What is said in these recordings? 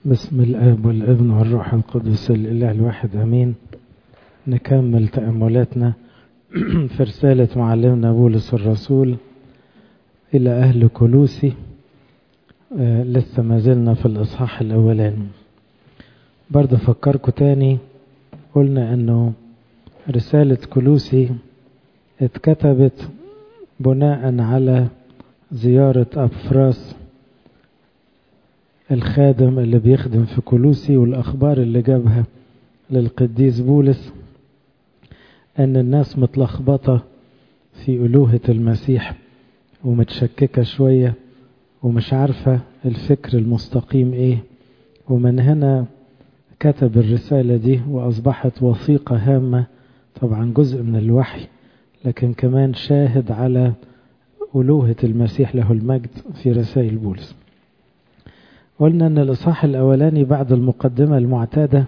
بسم الاب والابن والروح القدس الاله الواحد امين نكمل تاملاتنا في رساله معلمنا بولس الرسول الى اهل كلوسي آه لسه ما زلنا في الاصحاح الاولاني برضه افكركم تاني قلنا انه رساله كلوسي اتكتبت بناء على زياره ابفراس الخادم اللي بيخدم في كلوسي والأخبار اللي جابها للقديس بولس أن الناس متلخبطة في ألوهة المسيح ومتشككة شوية ومش عارفة الفكر المستقيم إيه ومن هنا كتب الرسالة دي وأصبحت وثيقة هامة طبعا جزء من الوحي لكن كمان شاهد على ألوهة المسيح له المجد في رسائل بولس قلنا ان الاصحاح الاولاني بعد المقدمه المعتاده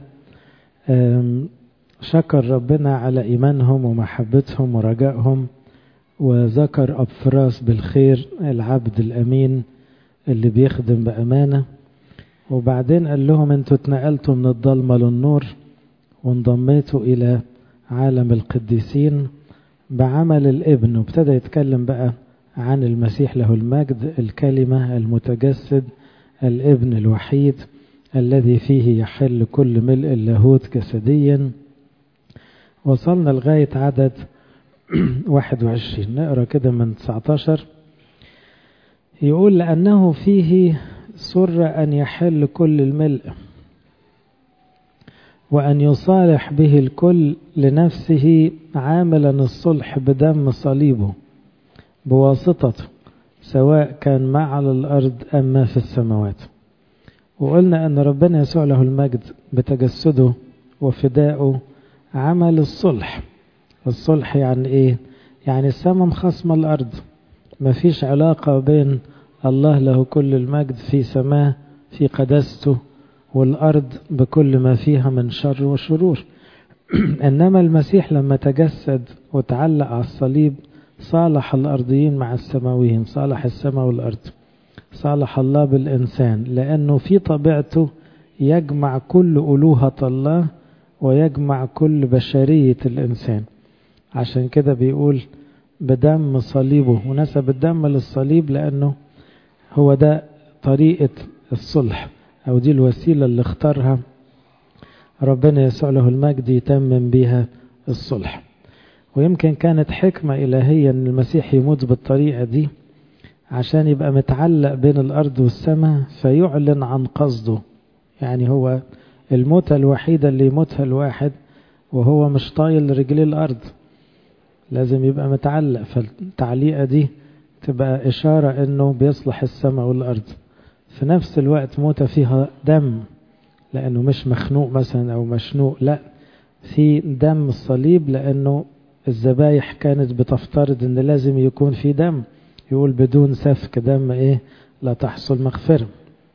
شكر ربنا على ايمانهم ومحبتهم ورجائهم وذكر ابفراس بالخير العبد الامين اللي بيخدم بامانه وبعدين قال لهم انتوا اتنقلتوا من الضلمه للنور وانضميتوا الى عالم القديسين بعمل الابن وابتدى يتكلم بقى عن المسيح له المجد الكلمه المتجسد الابن الوحيد الذي فيه يحل كل ملء اللاهوت جسديا وصلنا لغاية عدد 21 نقرأ كده من 19 يقول لأنه فيه سر أن يحل كل الملء وأن يصالح به الكل لنفسه عاملا الصلح بدم صليبه بواسطته سواء كان ما على الأرض أم ما في السماوات وقلنا أن ربنا يسوع له المجد بتجسده وفدائه عمل الصلح الصلح يعني إيه؟ يعني السماء مخصمة الأرض ما فيش علاقة بين الله له كل المجد في سماه في قداسته والأرض بكل ما فيها من شر وشرور إنما المسيح لما تجسد وتعلق على الصليب صالح الأرضيين مع السماويين صالح السماء والأرض صالح الله بالإنسان لأنه في طبيعته يجمع كل ألوهة الله ويجمع كل بشرية الإنسان عشان كده بيقول بدم صليبه ونسب الدم للصليب لأنه هو ده طريقة الصلح أو دي الوسيلة اللي اختارها ربنا يسوع له المجد يتمم بها الصلح ويمكن كانت حكمة إلهية أن المسيح يموت بالطريقة دي عشان يبقى متعلق بين الأرض والسماء فيعلن عن قصده يعني هو الموتة الوحيدة اللي يموتها الواحد وهو مش طايل رجليه الأرض لازم يبقى متعلق فالتعليقة دي تبقى إشارة أنه بيصلح السماء والأرض في نفس الوقت موتة فيها دم لأنه مش مخنوق مثلا أو مشنوق لا في دم الصليب لأنه الذبايح كانت بتفترض ان لازم يكون في دم يقول بدون سفك دم ايه لا تحصل مغفرة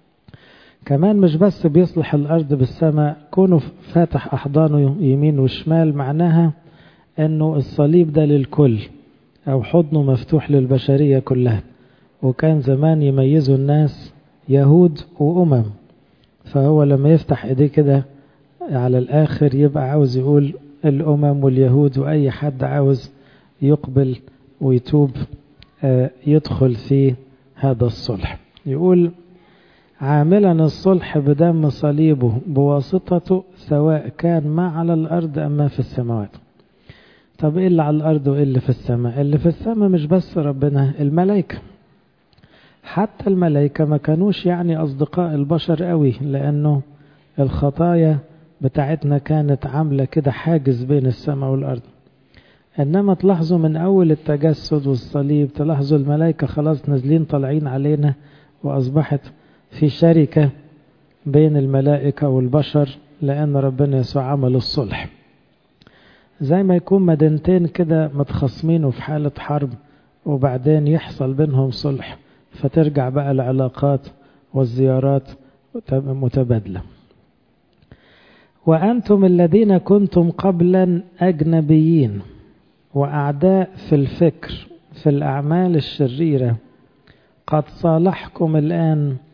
كمان مش بس بيصلح الارض بالسماء كونه فاتح احضانه يمين وشمال معناها انه الصليب ده للكل او حضنه مفتوح للبشرية كلها وكان زمان يميزوا الناس يهود وامم فهو لما يفتح ايديه كده على الاخر يبقى عاوز يقول الأمم واليهود وأي حد عاوز يقبل ويتوب يدخل في هذا الصلح يقول عاملا الصلح بدم صليبه بواسطته سواء كان ما على الأرض أم ما في السماوات طب إيه اللي على الأرض وإيه اللي في السماء اللي في السماء مش بس ربنا الملائكة حتى الملائكة ما كانوش يعني أصدقاء البشر قوي لأنه الخطايا بتاعتنا كانت عاملة كده حاجز بين السماء والأرض إنما تلاحظوا من أول التجسد والصليب تلاحظوا الملائكة خلاص نازلين طالعين علينا وأصبحت في شركة بين الملائكة والبشر لأن ربنا يسوع عمل الصلح زي ما يكون مدينتين كده متخاصمين وفي حالة حرب وبعدين يحصل بينهم صلح فترجع بقى العلاقات والزيارات متبادله وأنتم الذين كنتم قبلا أجنبيين وأعداء في الفكر في الأعمال الشريرة قد صالحكم الآن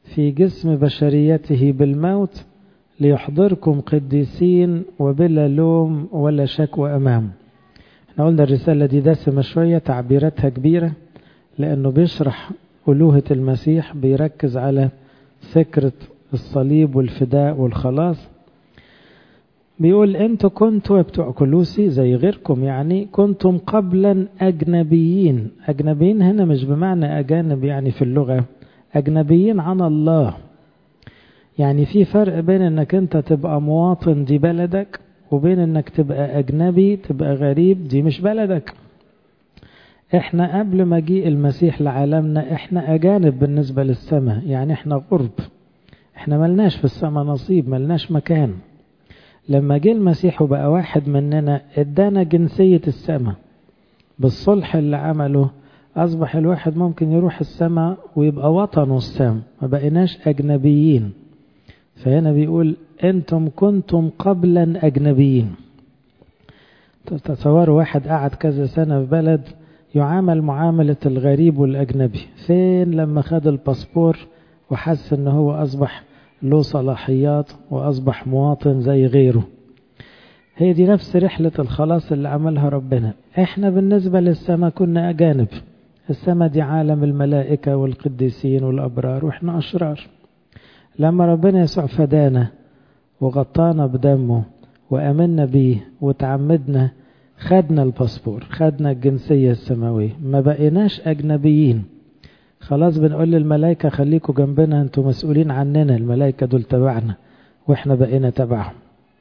في جسم بشريته بالموت ليحضركم قديسين وبلا لوم ولا شكوى أمامه احنا قلنا الرسالة دي دسمة شوية تعبيراتها كبيرة لأنه بيشرح ألوهة المسيح بيركز على فكرة الصليب والفداء والخلاص بيقول انتوا كنتوا بتوع كلوسي زي غيركم يعني كنتم قبلا أجنبيين أجنبيين هنا مش بمعنى أجانب يعني في اللغة أجنبيين عن الله يعني في فرق بين انك انت تبقى مواطن دي بلدك وبين انك تبقى اجنبي تبقى غريب دي مش بلدك احنا قبل ما جيء المسيح لعالمنا احنا اجانب بالنسبة للسماء يعني احنا غرب احنا ملناش في السماء نصيب ملناش مكان لما جه المسيح وبقى واحد مننا ادانا جنسية السماء بالصلح اللي عمله اصبح الواحد ممكن يروح السماء ويبقى وطنه السماء ما بقيناش اجنبيين فهنا بيقول انتم كنتم قبلا اجنبيين تصوروا واحد قعد كذا سنة في بلد يعامل معاملة الغريب والأجنبي فين لما خد الباسبور وحس ان هو أصبح له صلاحيات وأصبح مواطن زي غيره هي دي نفس رحلة الخلاص اللي عملها ربنا احنا بالنسبة للسماء كنا أجانب السماء دي عالم الملائكة والقديسين والأبرار واحنا أشرار لما ربنا يسوع فدانا وغطانا بدمه وأمنا بيه وتعمدنا خدنا الباسبور خدنا الجنسية السماوية ما بقيناش أجنبيين خلاص بنقول للملائكة خليكوا جنبنا انتوا مسؤولين عننا الملائكة دول تبعنا واحنا بقينا تبعهم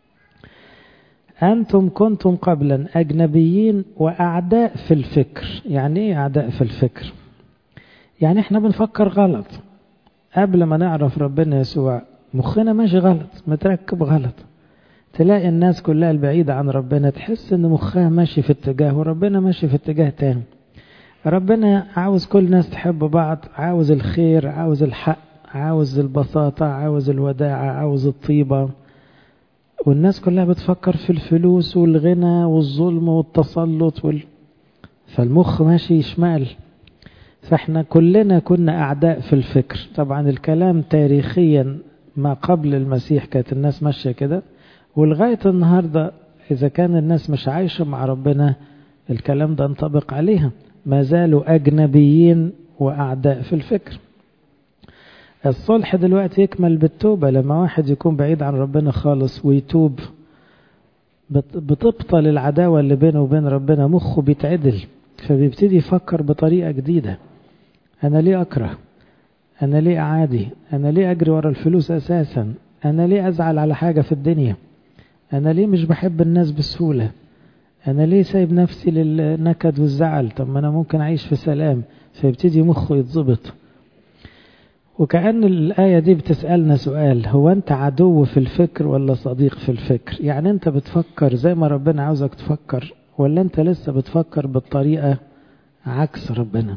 أنتم كنتم قبلا أجنبيين وأعداء في الفكر يعني إيه أعداء في الفكر يعني إحنا بنفكر غلط قبل ما نعرف ربنا يسوع مخنا ماشي غلط متركب غلط تلاقي الناس كلها البعيدة عن ربنا تحس ان مخها ماشي في اتجاه وربنا ماشي في اتجاه تاني ربنا عاوز كل الناس تحب بعض عاوز الخير عاوز الحق عاوز البساطة عاوز الوداعة عاوز الطيبة والناس كلها بتفكر في الفلوس والغنى والظلم والتسلط وال... فالمخ ماشي شمال فاحنا كلنا كنا أعداء في الفكر طبعا الكلام تاريخيا ما قبل المسيح كانت الناس ماشية كده ولغاية النهاردة إذا كان الناس مش عايشة مع ربنا الكلام ده انطبق عليها ما زالوا أجنبيين وأعداء في الفكر الصلح دلوقتي يكمل بالتوبة لما واحد يكون بعيد عن ربنا خالص ويتوب بتبطل العداوة اللي بينه وبين ربنا مخه بيتعدل فبيبتدي يفكر بطريقة جديدة أنا ليه أكره أنا ليه أعادي أنا ليه أجري ورا الفلوس أساسا أنا ليه أزعل على حاجة في الدنيا أنا ليه مش بحب الناس بسهولة أنا ليه سايب نفسي للنكد والزعل طب ما أنا ممكن أعيش في سلام فيبتدي مخه يتظبط وكأن الآية دي بتسألنا سؤال هو أنت عدو في الفكر ولا صديق في الفكر يعني أنت بتفكر زي ما ربنا عاوزك تفكر ولا أنت لسه بتفكر بالطريقة عكس ربنا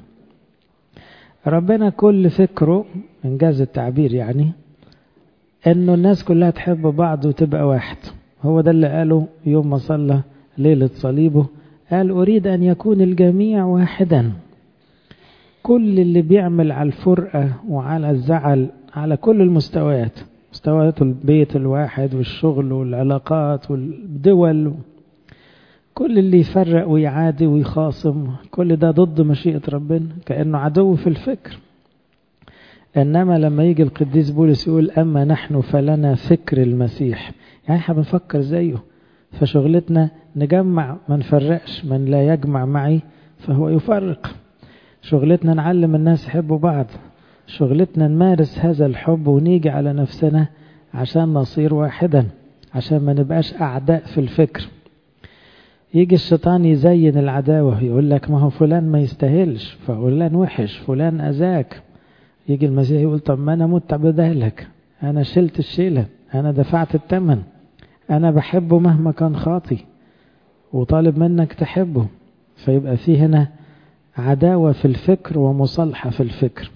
ربنا كل فكره إنجاز التعبير يعني انه الناس كلها تحب بعض وتبقى واحد هو ده اللي قاله يوم ما صلى ليلة صليبه قال أريد أن يكون الجميع واحدا كل اللي بيعمل على الفرقة وعلى الزعل على كل المستويات مستويات البيت الواحد والشغل والعلاقات والدول كل اللي يفرق ويعادي ويخاصم كل ده ضد مشيئة ربنا كأنه عدو في الفكر إنما لما يجي القديس بولس يقول أما نحن فلنا فكر المسيح يعني احنا بنفكر زيه فشغلتنا نجمع ما نفرقش من لا يجمع معي فهو يفرق شغلتنا نعلم الناس يحبوا بعض شغلتنا نمارس هذا الحب ونيجي على نفسنا عشان نصير واحدا عشان ما نبقاش أعداء في الفكر يجي الشيطان يزين العداوة يقول لك ما هو فلان ما يستاهلش فلان وحش فلان أذاك يجي المسيح يقول طب ما أنا مت بدالك أنا شلت الشيلة أنا دفعت الثمن أنا بحبه مهما كان خاطي وطالب منك تحبه فيبقى في هنا عداوة في الفكر ومصالحة في الفكر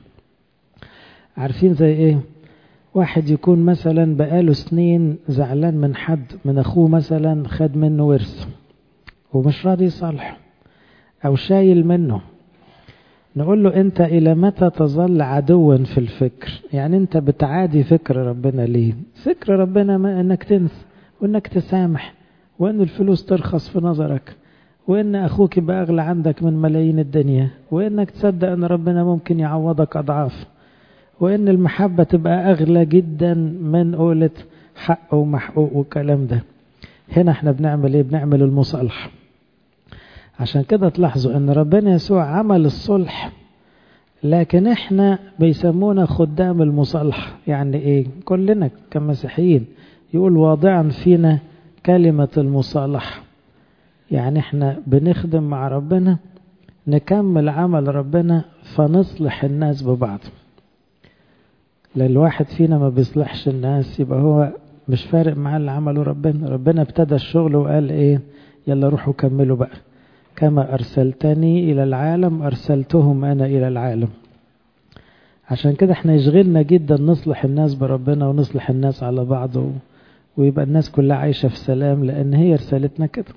عارفين زي ايه واحد يكون مثلا بقاله سنين زعلان من حد من اخوه مثلا خد منه ورث ومش راضي يصالحه او شايل منه نقول له أنت إلى متى تظل عدوا في الفكر يعني أنت بتعادي فكر ربنا ليه فكر ربنا ما أنك تنسى وأنك تسامح وأن الفلوس ترخص في نظرك وأن أخوك يبقى أغلى عندك من ملايين الدنيا وأنك تصدق أن ربنا ممكن يعوضك أضعاف وأن المحبة تبقى أغلى جدا من قولة حق ومحقوق والكلام ده هنا احنا بنعمل ايه بنعمل المصالحة عشان كده تلاحظوا ان ربنا يسوع عمل الصلح لكن احنا بيسمونا خدام المصالحة يعني ايه كلنا كمسيحيين يقول واضعا فينا كلمة المصالحة يعني احنا بنخدم مع ربنا نكمل عمل ربنا فنصلح الناس ببعض لان الواحد فينا ما بيصلحش الناس يبقى هو مش فارق معاه اللي عمله ربنا ربنا ابتدى الشغل وقال ايه يلا روحوا كملوا بقى كما ارسلتني الى العالم ارسلتهم انا الى العالم عشان كده احنا يشغلنا جدا نصلح الناس بربنا ونصلح الناس على بعض ويبقى الناس كلها عايشة في سلام لان هي رسالتنا كده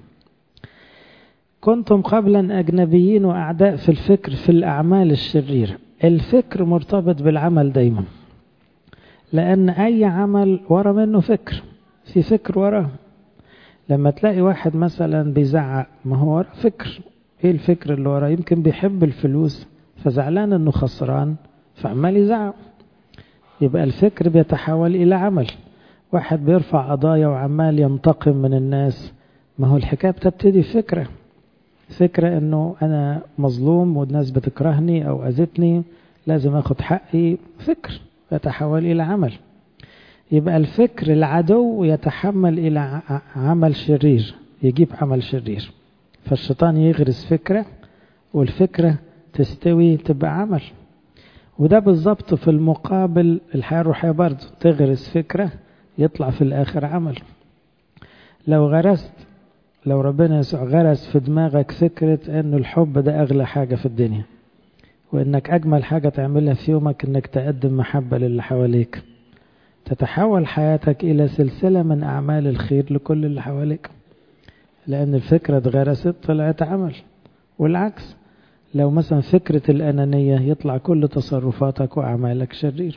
كنتم قبلا اجنبيين واعداء في الفكر في الاعمال الشريرة الفكر مرتبط بالعمل دايما لأن أي عمل ورا منه فكر في فكر وراه لما تلاقي واحد مثلا بيزعق ما هو ورا فكر ايه الفكر اللي وراه يمكن بيحب الفلوس فزعلان انه خسران فعمال يزعق يبقى الفكر بيتحول الى عمل واحد بيرفع قضايا وعمال ينتقم من الناس ما هو الحكايه بتبتدي فكره فكره انه انا مظلوم والناس بتكرهني او اذتني لازم اخد حقي فكر يتحول إلى عمل يبقى الفكر العدو يتحمل إلى عمل شرير يجيب عمل شرير فالشيطان يغرس فكرة والفكرة تستوي تبقى عمل وده بالظبط في المقابل الحياة الروحية برضه تغرس فكرة يطلع في الآخر عمل لو غرست لو ربنا يسوع غرس في دماغك فكرة أن الحب ده أغلى حاجة في الدنيا وانك اجمل حاجة تعملها في يومك انك تقدم محبة للي حواليك تتحول حياتك الى سلسلة من اعمال الخير لكل اللي حواليك لان الفكرة اتغرست طلعت عمل والعكس لو مثلا فكرة الانانية يطلع كل تصرفاتك واعمالك شرير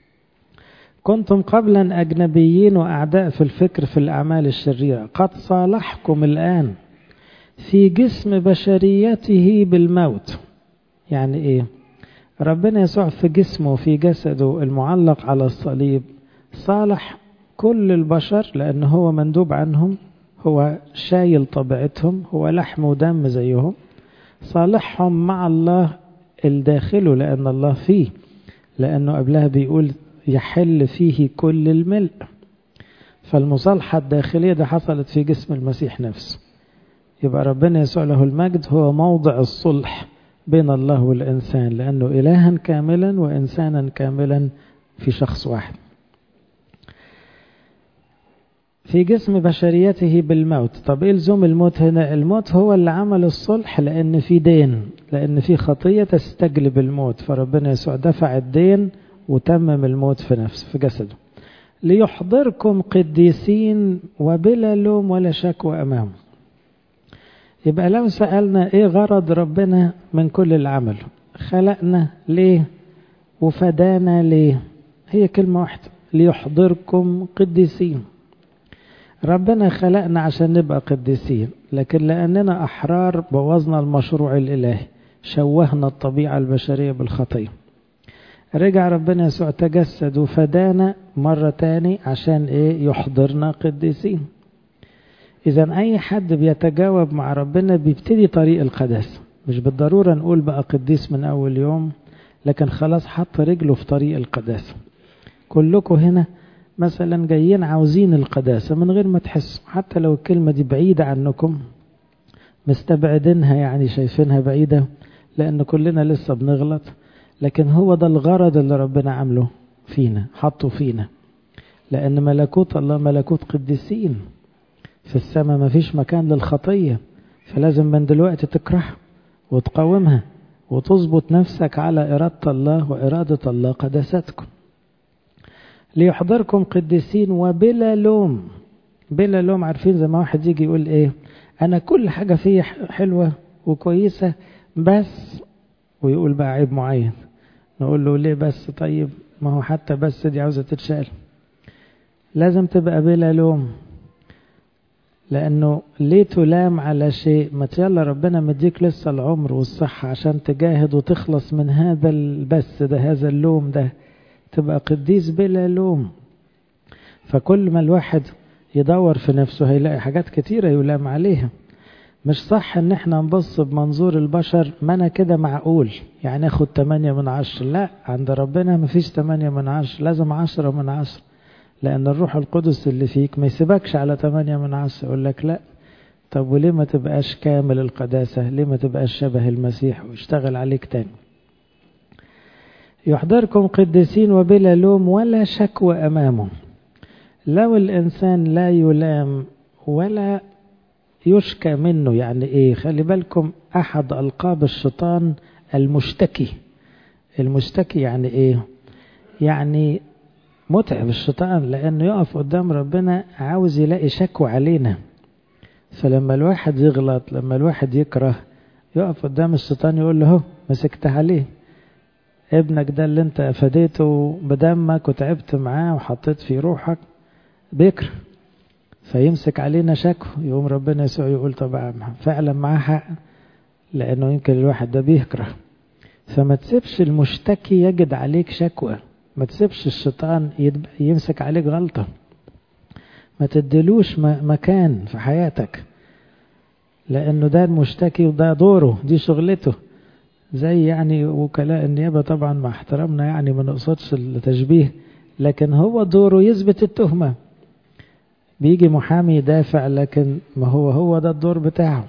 كنتم قبلا اجنبيين واعداء في الفكر في الاعمال الشريرة قد صالحكم الان في جسم بشريته بالموت يعني ايه ربنا يسوع في جسمه في جسده المعلق على الصليب صالح كل البشر لأن هو مندوب عنهم هو شايل طبيعتهم هو لحم ودم زيهم صالحهم مع الله الداخله لأن الله فيه لأنه قبلها بيقول يحل فيه كل الملء فالمصالحة الداخلية ده حصلت في جسم المسيح نفسه يبقى ربنا يسوع له المجد هو موضع الصلح بين الله والإنسان لأنه إلها كاملا وإنسانا كاملا في شخص واحد في جسم بشريته بالموت طب إيه لزوم الموت هنا الموت هو اللي عمل الصلح لأن في دين لأن في خطية تستجلب الموت فربنا يسوع دفع الدين وتمم الموت في نفسه في جسده ليحضركم قديسين وبلا لوم ولا شكوى أمامه يبقى لو سألنا ايه غرض ربنا من كل العمل خلقنا ليه وفدانا ليه هي كلمة واحدة ليحضركم قديسين ربنا خلقنا عشان نبقى قديسين لكن لأننا أحرار بوظنا المشروع الإلهي شوهنا الطبيعة البشرية بالخطية رجع ربنا يسوع تجسد وفدانا مرة تاني عشان ايه يحضرنا قديسين إذا أي حد بيتجاوب مع ربنا بيبتدي طريق القداسة مش بالضرورة نقول بقى قديس من أول يوم لكن خلاص حط رجله في طريق القداسة كلكم هنا مثلا جايين عاوزين القداسة من غير ما تحسوا حتى لو الكلمة دي بعيدة عنكم مستبعدينها يعني شايفينها بعيدة لأن كلنا لسه بنغلط لكن هو ده الغرض اللي ربنا عامله فينا حطه فينا لأن ملكوت الله ملكوت قديسين في السماء ما فيش مكان للخطية فلازم من دلوقتي تكرهها وتقاومها وتظبط نفسك على إرادة الله وإرادة الله قداستكم ليحضركم قديسين وبلا لوم بلا لوم عارفين زي ما واحد يجي يقول ايه انا كل حاجة فيا حلوة وكويسة بس ويقول بقى عيب معين نقول له ليه بس طيب ما هو حتى بس دي عاوزة تتشال لازم تبقى بلا لوم لأنه ليه تلام على شيء ما يلا ربنا مديك لسه العمر والصحة عشان تجاهد وتخلص من هذا البس ده هذا اللوم ده تبقى قديس بلا لوم فكل ما الواحد يدور في نفسه هيلاقي حاجات كتيرة يلام عليها مش صح ان احنا نبص بمنظور البشر ما انا كده معقول يعني اخد 8 من عشر لا عند ربنا مفيش 8 من عشر لازم 10 من عشر لأن الروح القدس اللي فيك ما يسيبكش على 8 من عشرة يقول لك لا طب وليه ما تبقاش كامل القداسة ليه ما تبقاش شبه المسيح واشتغل عليك تاني يحضركم قديسين وبلا لوم ولا شكوى أمامه لو الإنسان لا يلام ولا يشكى منه يعني إيه خلي بالكم أحد ألقاب الشيطان المشتكي المشتكي يعني إيه يعني متعب الشيطان لأنه يقف قدام ربنا عاوز يلاقي شكوى علينا فلما الواحد يغلط لما الواحد يكره يقف قدام الشيطان يقول له مسكت عليه ابنك ده اللي انت فديته بدمك وتعبت معاه وحطيت في روحك بيكره فيمسك علينا شكوى يقوم ربنا يسوع يقول طبعا فعلا معاه حق لأنه يمكن الواحد ده بيكره فما تسيبش المشتكي يجد عليك شكوى ما تسيبش الشيطان يمسك عليك غلطة ما تدلوش مكان في حياتك لأنه ده المشتكي وده دوره دي شغلته زي يعني وكلاء النيابة طبعا مع احترامنا يعني ما نقصدش التشبيه لكن هو دوره يثبت التهمة بيجي محامي يدافع لكن ما هو هو ده الدور بتاعه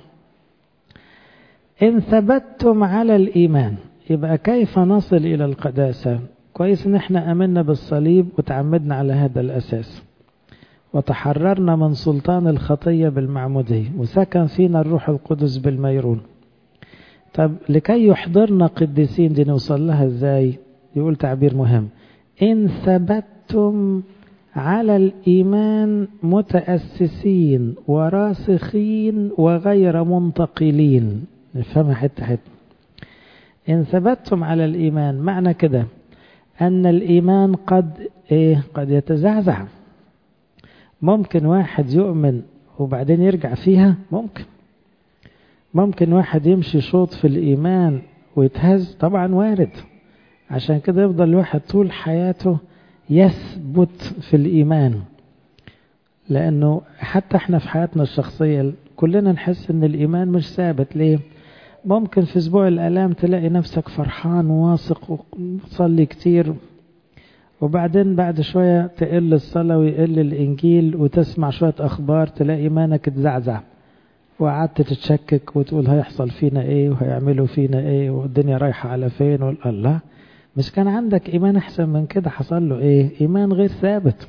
إن ثبتتم على الإيمان يبقى كيف نصل إلى القداسة كويس ان احنا امنا بالصليب وتعمدنا على هذا الاساس وتحررنا من سلطان الخطية بالمعمودية وسكن فينا الروح القدس بالميرون طب لكي يحضرنا قديسين دي نوصل لها ازاي يقول تعبير مهم ان ثبتتم على الإيمان متأسسين وراسخين وغير منتقلين نفهمها حتة حتة إن ثبتتم على الإيمان معنى كده أن الإيمان قد إيه قد يتزعزع ممكن واحد يؤمن وبعدين يرجع فيها ممكن ممكن واحد يمشي شوط في الإيمان ويتهز طبعا وارد عشان كده يفضل الواحد طول حياته يثبت في الإيمان لأنه حتى احنا في حياتنا الشخصية كلنا نحس ان الإيمان مش ثابت ليه ممكن في أسبوع الآلام تلاقي نفسك فرحان وواثق وتصلي كتير وبعدين بعد شوية تقل الصلاة ويقل الإنجيل وتسمع شوية أخبار تلاقي إيمانك اتزعزع وقعدت تتشكك وتقول هيحصل فينا إيه وهيعملوا فينا إيه والدنيا رايحة على فين الله مش كان عندك إيمان أحسن من كده حصل له إيه إيمان غير ثابت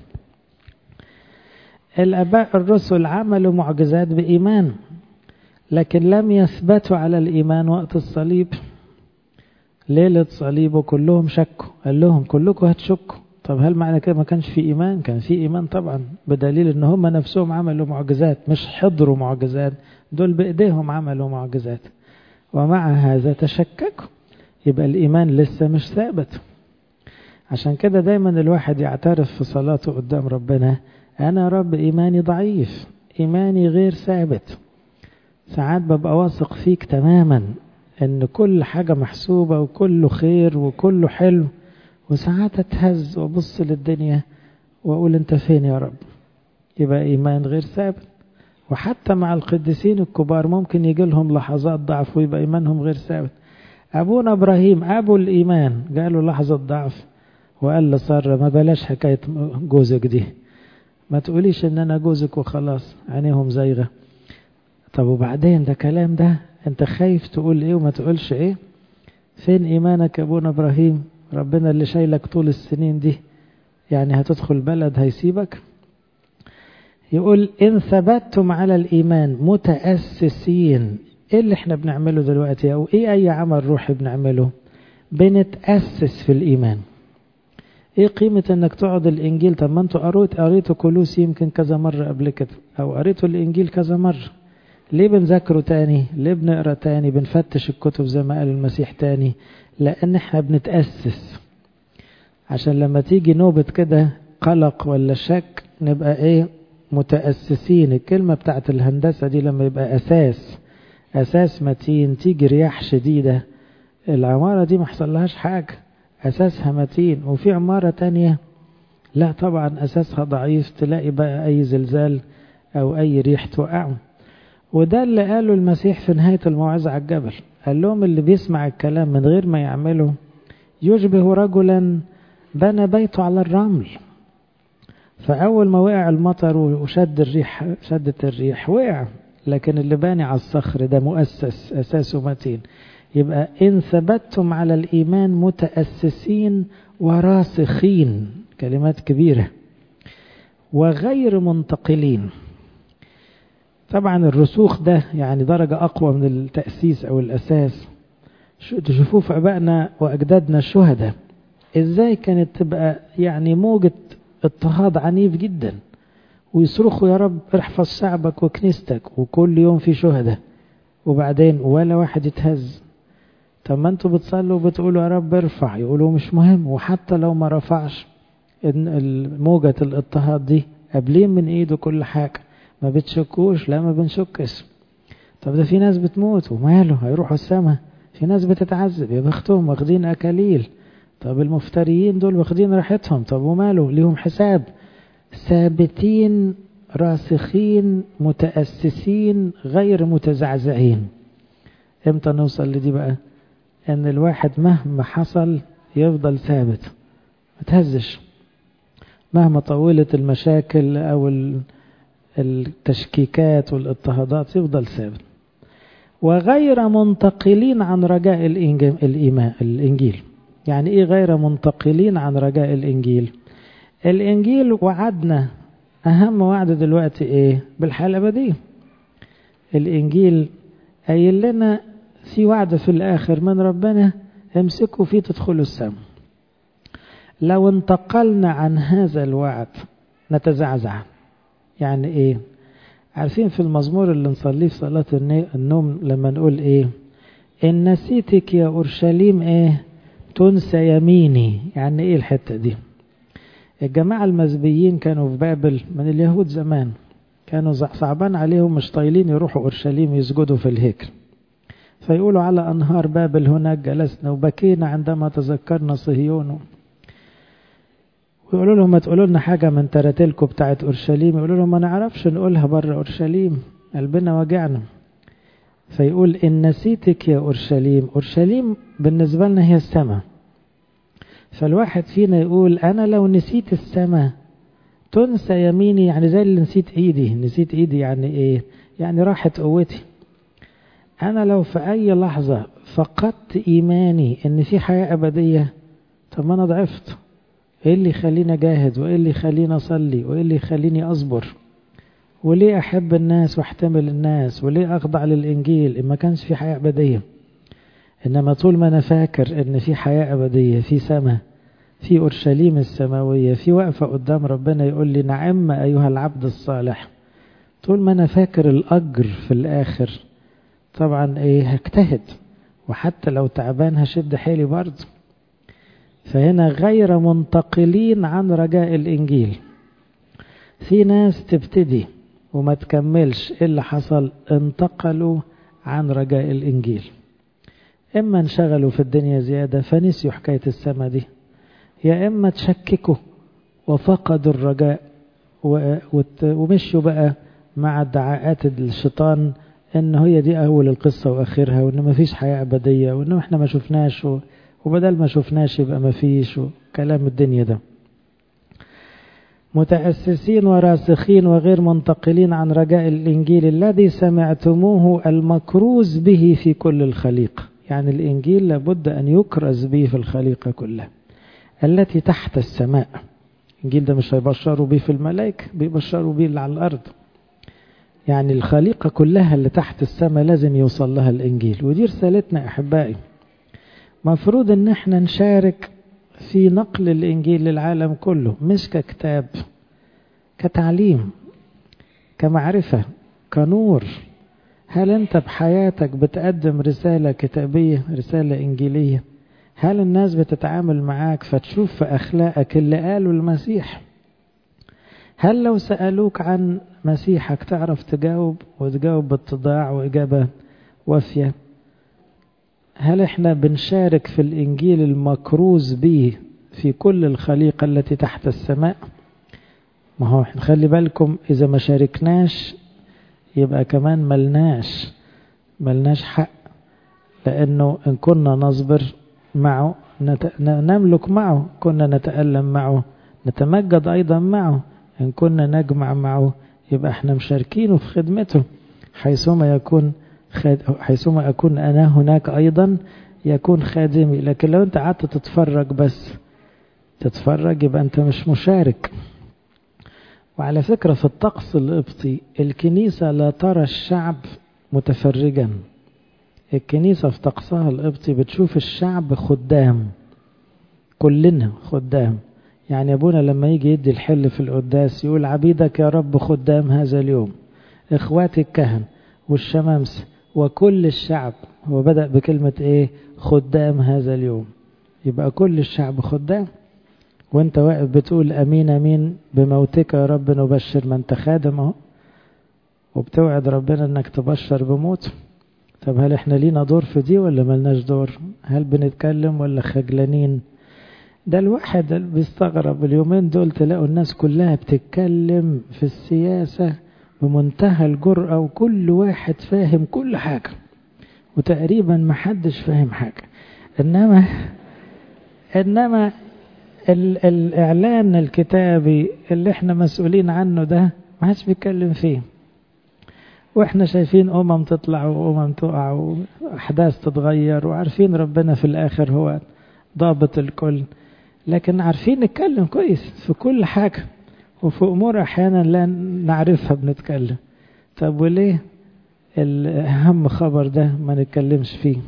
الآباء الرسل عملوا معجزات بإيمان لكن لم يثبتوا على الإيمان وقت الصليب ليلة صليبه كلهم شكوا قال لهم كلكم هتشكوا طب هل معنى كده ما كانش في إيمان كان في إيمان طبعا بدليل ان هم نفسهم عملوا معجزات مش حضروا معجزات دول بإيديهم عملوا معجزات ومع هذا تشككوا يبقى الإيمان لسه مش ثابت عشان كده دايما الواحد يعترف في صلاته قدام ربنا أنا رب إيماني ضعيف إيماني غير ثابت ساعات ببقى واثق فيك تماما ان كل حاجة محسوبة وكله خير وكله حلو وساعات اتهز وابص للدنيا واقول انت فين يا رب يبقى ايمان غير ثابت وحتى مع القديسين الكبار ممكن يجي لهم لحظات ضعف ويبقى ايمانهم غير ثابت ابونا ابراهيم ابو الايمان جاله لحظة ضعف وقال لسارة ما بلاش حكاية جوزك دي ما تقوليش ان انا جوزك وخلاص عينيهم زايغه طب وبعدين ده كلام ده انت خايف تقول ايه وما تقولش ايه فين ايمانك يا ابونا ابراهيم ربنا اللي شايلك طول السنين دي يعني هتدخل بلد هيسيبك يقول ان ثبتتم على الايمان متاسسين ايه اللي احنا بنعمله دلوقتي او ايه اي عمل روحي بنعمله بنتاسس في الايمان ايه قيمة انك تقعد الانجيل طب ما انتوا قريت قريتوا كلوس يمكن كذا مرة قبل كده او قريتوا الانجيل كذا مرة ليه بنذاكره تاني ليه بنقرا تاني بنفتش الكتب زي ما قال المسيح تاني لان احنا بنتأسس عشان لما تيجي نوبة كده قلق ولا شك نبقى ايه متأسسين الكلمة بتاعت الهندسة دي لما يبقى أساس أساس متين تيجي رياح شديدة العمارة دي ما حصلهاش حاجة أساسها متين وفي عمارة تانية لا طبعا أساسها ضعيف تلاقي بقى أي زلزال أو أي ريح توقعه وده اللي قاله المسيح في نهاية الموعظة على الجبل قال لهم اللي بيسمع الكلام من غير ما يعمله يشبه رجلا بنى بيته على الرمل فأول ما وقع المطر وشد الريح شدت الريح وقع لكن اللي باني على الصخر ده مؤسس أساسه متين يبقى إن ثبتتم على الإيمان متأسسين وراسخين كلمات كبيرة وغير منتقلين طبعا الرسوخ ده يعني درجة أقوى من التأسيس أو الأساس تشوفوه في أبائنا وأجدادنا الشهداء إزاي كانت تبقى يعني موجة اضطهاد عنيف جدا ويصرخوا يا رب احفظ شعبك وكنيستك وكل يوم في شهداء وبعدين ولا واحد يتهز طب ما انتوا بتصلوا وبتقولوا يا رب ارفع يقولوا مش مهم وحتى لو ما رفعش موجة الاضطهاد دي قابلين من ايده كل حاجة ما بتشكوش لا ما بنشكش طب ده في ناس بتموت وماله هيروحوا السماء في ناس بتتعذب يا بختهم واخدين اكاليل طب المفتريين دول واخدين راحتهم طب وماله ليهم حساب ثابتين راسخين متأسسين غير متزعزعين امتى نوصل لدي بقى ان الواحد مهما حصل يفضل ثابت متهزش مهما طولت المشاكل او التشكيكات والاضطهادات يفضل ثابت وغير منتقلين عن رجاء الإيمان الإنجيل يعني إيه غير منتقلين عن رجاء الإنجيل الإنجيل وعدنا أهم وعد دلوقتي إيه بالحياة الأبدية الإنجيل قايل لنا في وعد في الآخر من ربنا امسكوا فيه تدخلوا السماء لو انتقلنا عن هذا الوعد نتزعزع يعني ايه عارفين في المزمور اللي نصليه في صلاة النوم لما نقول ايه ان نسيتك يا اورشليم ايه تنسى يميني يعني ايه الحتة دي الجماعة المزبيين كانوا في بابل من اليهود زمان كانوا صعبان عليهم مش طايلين يروحوا اورشليم يسجدوا في الهيكل فيقولوا على انهار بابل هناك جلسنا وبكينا عندما تذكرنا صهيون ويقولوا لهم ما تقولوا لنا حاجة من تراتيلكم بتاعت أورشليم يقولوا لهم ما نعرفش نقولها بره أورشليم قلبنا وجعنا فيقول إن نسيتك يا أورشليم أورشليم بالنسبة لنا هي السماء فالواحد فينا يقول أنا لو نسيت السماء تنسى يميني يعني زي اللي نسيت إيدي نسيت إيدي يعني إيه يعني راحت قوتي أنا لو في أي لحظة فقدت إيماني إن في حياة أبدية طب ما أنا ضعفت ايه اللي يخليني اجاهد وايه اللي يخليني اصلي وايه اللي يخليني اصبر وليه احب الناس واحتمل الناس وليه اخضع للانجيل ان ما كانش في حياه ابديه انما طول ما انا فاكر ان في حياه ابديه في سماء في اورشليم السماويه في وقفه قدام ربنا يقول لي نعم ايها العبد الصالح طول ما انا فاكر الاجر في الاخر طبعا ايه هجتهد وحتى لو تعبان هشد حيلي برضه فهنا غير منتقلين عن رجاء الإنجيل في ناس تبتدي وما تكملش إيه اللي حصل انتقلوا عن رجاء الإنجيل إما انشغلوا في الدنيا زيادة فنسيوا حكاية السماء دي يا إما تشككوا وفقدوا الرجاء ومشوا بقى مع ادعاءات الشيطان ان هي دي اول القصة واخرها وان مفيش حياة ابدية وان احنا ما شفناش و... وبدل ما شفناش يبقى ما فيش كلام الدنيا ده متأسسين وراسخين وغير منتقلين عن رجاء الإنجيل الذي سمعتموه المكروز به في كل الخليقة يعني الإنجيل لابد أن يكرز به في الخليقة كلها التي تحت السماء الإنجيل ده مش هيبشروا به في الملائكة بيبشروا به اللي على الأرض يعني الخليقة كلها اللي تحت السماء لازم يوصل لها الإنجيل ودي رسالتنا أحبائي مفروض ان احنا نشارك في نقل الانجيل للعالم كله مش ككتاب كتعليم كمعرفة كنور هل أنت بحياتك بتقدم رسالة كتابية رسالة إنجيلية هل الناس بتتعامل معاك فتشوف في أخلاقك اللي قاله المسيح هل لو سألوك عن مسيحك تعرف تجاوب وتجاوب باتضاع وإجابة وافية هل احنا بنشارك في الإنجيل المكروز به في كل الخليقة التي تحت السماء ما هو خلي بالكم إذا ما شاركناش يبقى كمان ملناش ملناش حق لأنه إن كنا نصبر معه نت... نملك معه كنا نتألم معه نتمجد أيضا معه إن كنا نجمع معه يبقى احنا مشاركينه في خدمته حيثما يكون خاد... حيثما أكون أنا هناك أيضا يكون خادمي لكن لو أنت قعدت تتفرج بس تتفرج يبقى أنت مش مشارك وعلى فكرة في الطقس القبطي الكنيسة لا ترى الشعب متفرجا الكنيسة في طقسها القبطي بتشوف الشعب خدام كلنا خدام يعني أبونا لما يجي يدي الحل في القداس يقول عبيدك يا رب خدام هذا اليوم إخواتي الكهن والشمامسة وكل الشعب هو بدأ بكلمة إيه خدام هذا اليوم يبقى كل الشعب خدام وانت واقف بتقول امين امين بموتك يا رب نبشر من تخادم اهو وبتوعد ربنا انك تبشر بموته طب هل احنا لينا دور في دي ولا ملناش دور هل بنتكلم ولا خجلانين ده الواحد بيستغرب اليومين دول تلاقوا الناس كلها بتتكلم في السياسة بمنتهى الجرأة وكل واحد فاهم كل حاجة وتقريبا محدش فاهم حاجة انما انما الإعلان الكتابي اللي احنا مسؤولين عنه ده ما حدش بيتكلم فيه واحنا شايفين أمم تطلع وأمم تقع وأحداث تتغير وعارفين ربنا في الآخر هو ضابط الكل لكن عارفين نتكلم كويس في كل حاجة وفي أمور أحيانا لا نعرفها بنتكلم طب وليه الأهم خبر ده ما نتكلمش فيه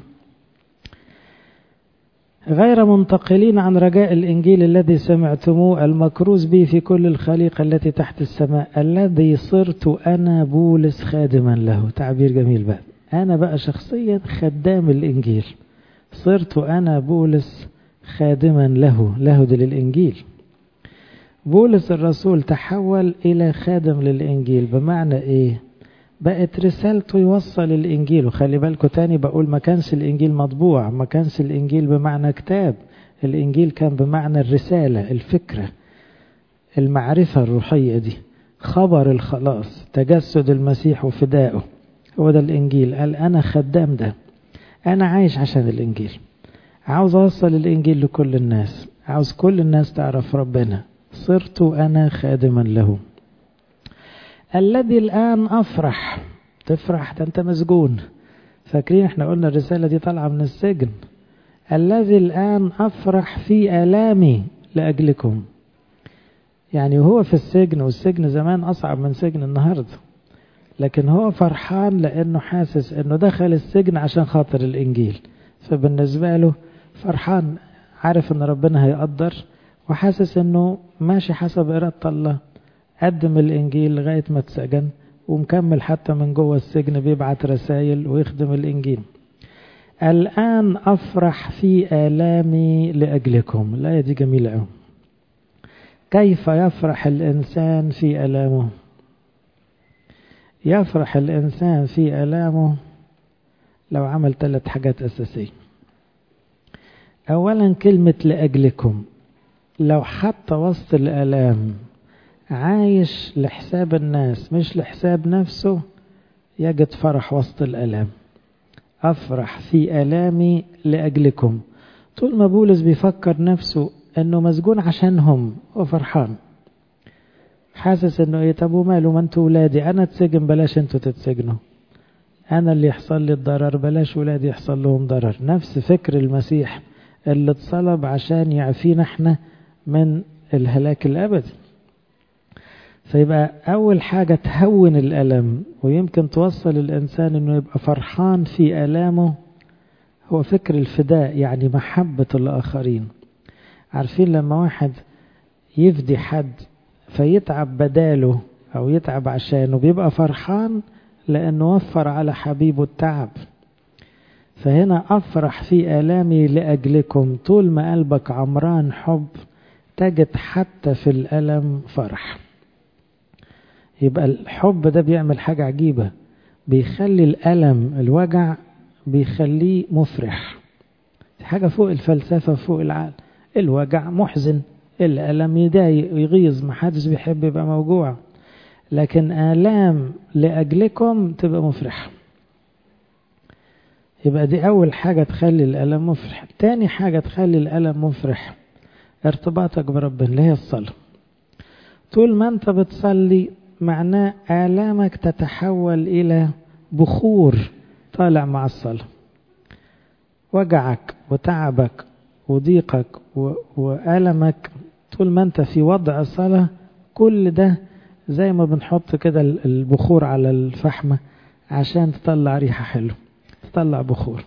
غير منتقلين عن رجاء الإنجيل الذي سمعتموه المكروز به في كل الخليقة التي تحت السماء الذي صرت أنا بولس خادما له تعبير جميل بقى أنا بقى شخصيا خدام الإنجيل صرت أنا بولس خادما له له دي للإنجيل بولس الرسول تحول إلى خادم للإنجيل بمعنى إيه بقت رسالته يوصل الإنجيل وخلي بالكم تاني بقول ما كانش الإنجيل مطبوع ما كانش الإنجيل بمعنى كتاب الإنجيل كان بمعنى الرسالة الفكرة المعرفة الروحية دي خبر الخلاص تجسد المسيح وفدائه هو ده الإنجيل قال أنا خدام ده أنا عايش عشان الإنجيل عاوز أوصل الإنجيل لكل الناس عاوز كل الناس تعرف ربنا صرت أنا خادما له الذي الآن أفرح تفرح ده أنت مسجون فاكرين احنا قلنا الرسالة دي طالعة من السجن الذي الآن أفرح في آلامي لأجلكم يعني هو في السجن والسجن زمان أصعب من سجن النهاردة لكن هو فرحان لأنه حاسس أنه دخل السجن عشان خاطر الإنجيل فبالنسبة له فرحان عارف أن ربنا هيقدر وحاسس أنه ماشي حسب إرادة الله قدم الإنجيل لغاية ما اتسجن ومكمل حتى من جوه السجن بيبعت رسائل ويخدم الإنجيل الآن أفرح في آلامي لأجلكم الآية دي جميلة أوي كيف يفرح الإنسان في آلامه يفرح الإنسان في آلامه لو عمل ثلاث حاجات أساسية أولا كلمة لأجلكم لو حتى وسط الآلام عايش لحساب الناس مش لحساب نفسه يجد فرح وسط الألام أفرح في ألامي لأجلكم طول ما بولس بيفكر نفسه أنه مسجون عشانهم هو فرحان حاسس أنه إيه طب وماله ما أنتوا ولادي أنا اتسجن بلاش أنتوا تتسجنوا أنا اللي يحصل لي الضرر بلاش ولادي يحصل لهم ضرر نفس فكر المسيح اللي اتصلب عشان يعفينا احنا من الهلاك الأبدي فيبقى أول حاجة تهون الألم ويمكن توصل الإنسان أنه يبقى فرحان في ألامه هو فكر الفداء يعني محبة الآخرين عارفين لما واحد يفدي حد فيتعب بداله أو يتعب عشانه بيبقى فرحان لأنه وفر على حبيبه التعب فهنا أفرح في آلامي لأجلكم طول ما قلبك عمران حب تجد حتى في الألم فرح يبقى الحب ده بيعمل حاجة عجيبة بيخلي الألم الوجع بيخليه مفرح حاجة فوق الفلسفة فوق العقل الوجع محزن الألم يضايق ويغيظ محدش بيحب يبقى موجوع لكن آلام لأجلكم تبقى مفرحة يبقى دي أول حاجة تخلي الألم مفرح تاني حاجة تخلي الألم مفرح ارتباطك بربنا اللي هي الصلاة طول ما انت بتصلي معناه آلامك تتحول إلى بخور طالع مع الصلاة وجعك وتعبك وضيقك وألمك طول ما انت في وضع صلاة كل ده زي ما بنحط كده البخور على الفحمة عشان تطلع ريحة حلوة تطلع بخور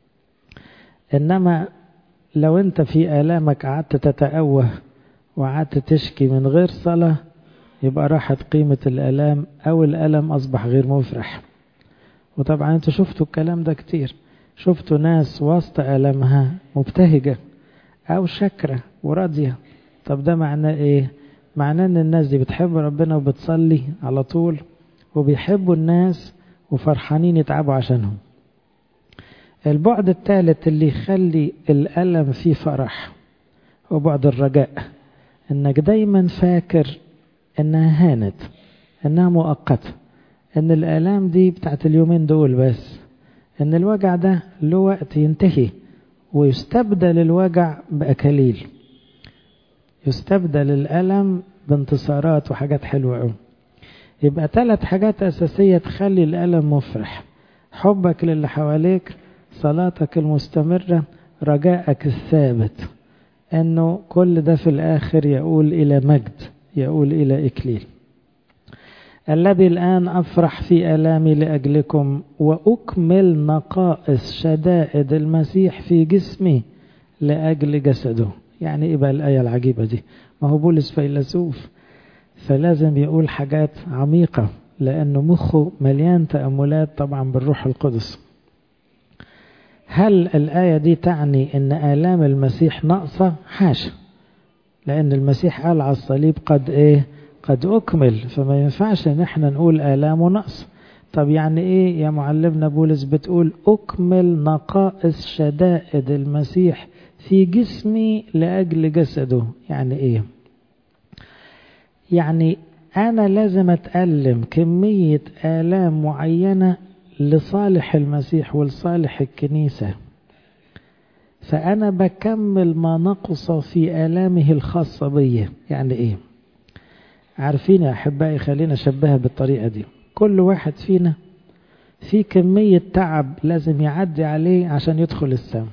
إنما لو انت في آلامك قعدت تتأوه وقعدت تشكي من غير صلاة يبقى راحت قيمة الألام أو الألم أصبح غير مفرح وطبعا انتوا شفتوا الكلام ده كتير شفتوا ناس وسط ألمها مبتهجة أو شكرة وراضية طب ده معناه إيه؟ معناه إن الناس دي بتحب ربنا وبتصلي على طول وبيحبوا الناس وفرحانين يتعبوا عشانهم البعد الثالث اللي يخلي الألم فيه فرح هو بعد الرجاء إنك دايما فاكر إنها هانت إنها مؤقتة إن الآلام دي بتاعت اليومين دول بس إن الوجع ده له وقت ينتهي ويستبدل الوجع بأكاليل يستبدل الألم بانتصارات وحاجات حلوة قوي يبقى ثلاث حاجات أساسية تخلي الألم مفرح حبك للي حواليك صلاتك المستمرة رجائك الثابت أنه كل ده في الآخر يقول إلى مجد يقول إلى إكليل الذي الآن أفرح في آلامي لأجلكم وأكمل نقائص شدائد المسيح في جسمي لأجل جسده يعني إيه بقى الآية العجيبة دي ما هو بولس فيلسوف فلازم يقول حاجات عميقة لأنه مخه مليان تأملات طبعا بالروح القدس هل الآية دي تعني أن آلام المسيح ناقصة حاشا لأن المسيح قال على الصليب قد إيه قد أكمل فما ينفعش ان احنا نقول آلام نقص طب يعني ايه يا معلمنا بولس بتقول أكمل نقائص شدائد المسيح في جسمي لأجل جسده يعني ايه يعني أنا لازم أتألم كمية آلام معينة لصالح المسيح ولصالح الكنيسة فأنا بكمل ما نقص في آلامه الخاصة بي يعني إيه عارفين يا أحبائي خلينا أشبهها بالطريقة دي كل واحد فينا في كمية تعب لازم يعدي عليه عشان يدخل السماء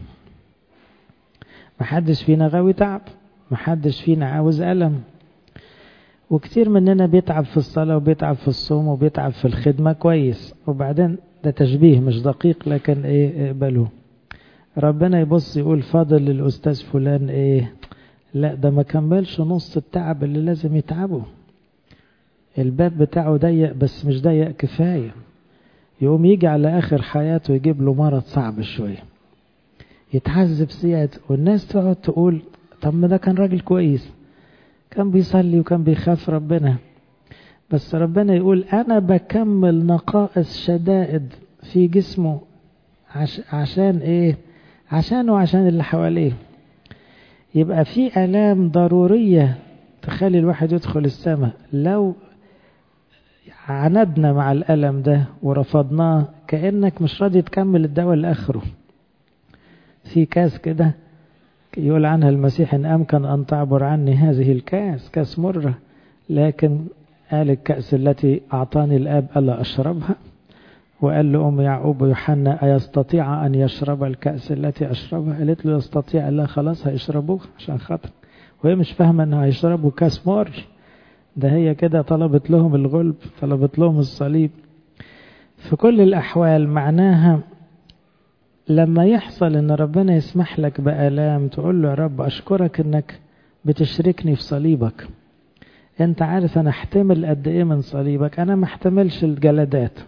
محدش فينا غاوي تعب محدش فينا عاوز ألم وكتير مننا بيتعب في الصلاة وبيتعب في الصوم وبيتعب في الخدمة كويس وبعدين ده تشبيه مش دقيق لكن ايه اقبلوه ربنا يبص يقول فاضل للأستاذ فلان ايه لا ده ما كملش نص التعب اللي لازم يتعبه الباب بتاعه ضيق بس مش ضيق كفاية يقوم يجي على آخر حياته يجيب له مرض صعب شوية يتعذب زيادة والناس تقعد تقول طب ما ده كان راجل كويس كان بيصلي وكان بيخاف ربنا بس ربنا يقول أنا بكمل نقائص شدائد في جسمه عش عشان إيه عشانه وعشان اللي حواليه يبقى في آلام ضرورية تخلي الواحد يدخل السماء لو عاندنا مع الألم ده ورفضناه كأنك مش راضي تكمل الدواء لآخره في كاس كده يقول عنها المسيح إن أمكن أن تعبر عني هذه الكاس كاس مرة لكن قال الكأس التي أعطاني الآب ألا أشربها وقال لأم يعقوب ويوحنا أيستطيع أن يشرب الكأس التي أشربها قالت له يستطيع لا خلاص هيشربوها عشان خاطر وهي مش فاهمة أنه هيشربوا كاس مر ده هي كده طلبت لهم الغلب طلبت لهم الصليب في كل الأحوال معناها لما يحصل ان ربنا يسمح لك بآلام تقول له يا رب أشكرك انك بتشركني في صليبك انت عارف انا احتمل قد ايه من صليبك انا ما احتملش الجلدات